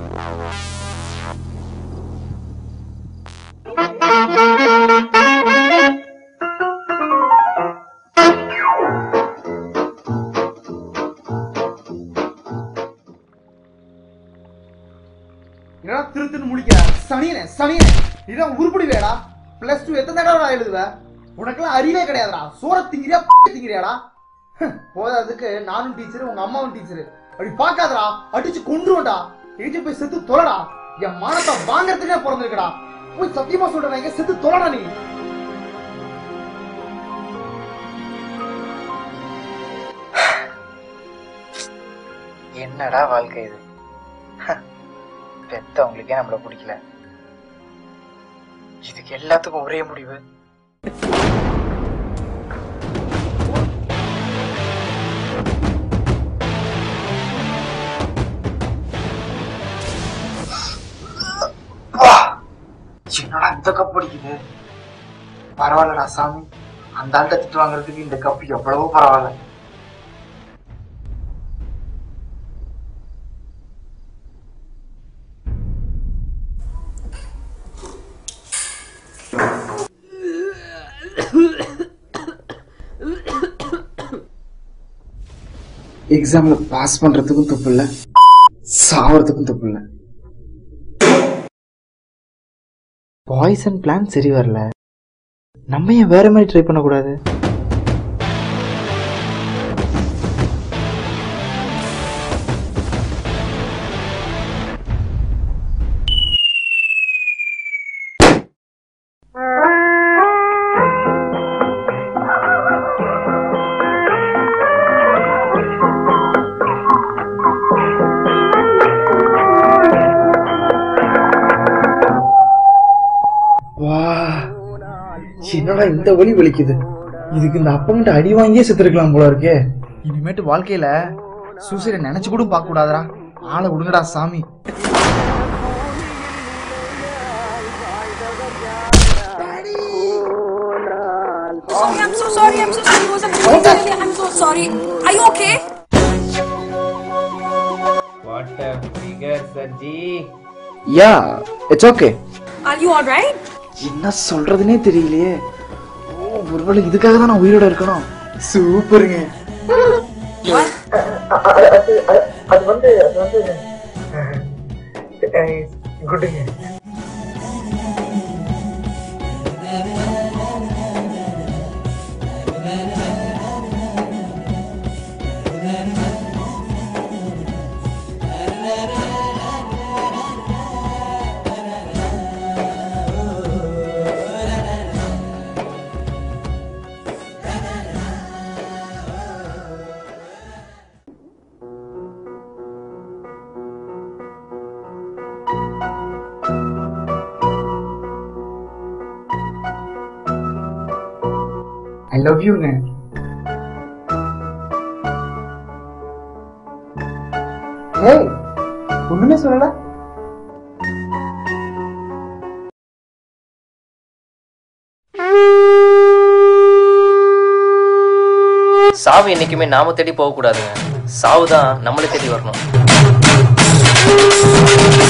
என்னடா திரு திரு முடிக்கிற சனியனே சனியனே இதான் உருப்படி வேடா பிளஸ் டூ எத்தனை தடவை எழுதுவ உனக்கெல்லாம் அறிவே கிடையாதுடா சோற திங்கிறியா திங்கிறியாடா ஹம், போதாதுக்கு நானும் டீச்சர் உங்க அம்மாவும் டீச்சர் அப்படி பார்க்காதடா அடிச்சு கொன்றுவன்டா எங்க போய் செத்து தொலைடா என் மானத்தை வாங்கறதுக்கே பிறந்திருக்கடா போய் சத்தியமா சொல்றேன் எங்க செத்து தொலைடா நீ என்னடா வாழ்க்கை இது ஹ, பெத்தவங்களுக்கே நம்மள பிடிக்கல இதுக்கு எல்லாத்துக்கும் ஒரே முடிவு வா! என்னடா இந்த கப் அடிக்குது பரவாயில்லடா சாமி அந்த ஆள்கிட்ட திட்டு வாங்குறதுக்கு இந்த கப் எவ்வளவோ பரவாயில்ல எக்ஸாம்ல பாஸ் பண்றதுக்கும் தப்பு இல்ல சாவறதுக்கும் தப்பு இல்ல பாய்ஸ் அண்ட் பிளான் சரி வரல நம்ம ஏன் வேற மாதிரி ட்ரை பண்ணக்கூடாது வா என்னடா இந்த வலி வலிக்குது இதுக்கு இந்த அப்பங்கிட்ட அடி வாங்கியே செத்துருக்கலாம் போல இருக்கே இனிமேட்டு வாழ்க்கையில சூசைட நினைச்சு கூட பார்க்க கூடாதுடா ஆளை விடுங்கடா சாமி Sorry, I'm so sorry. I'm so sorry. It was a mistake. I'm so sorry. Are you okay? Yeah it's okay Are you alright? என்ன சொல்றதுனே தெரியலையே ஓ ஒருவேளை இதுக்காக தான் நான் உயிரோட இருக்கணும் சூப்பருங்க அது வந்து அது வந்து குட்டுங்க ஐ லவ் யூங்க ஏய் ஒண்ணுமே சொல்லல சாவு என்னைக்குமே நாம தேடி போக கூடாதுங்க சாவு தான் நம்மளை தேடி வரணும்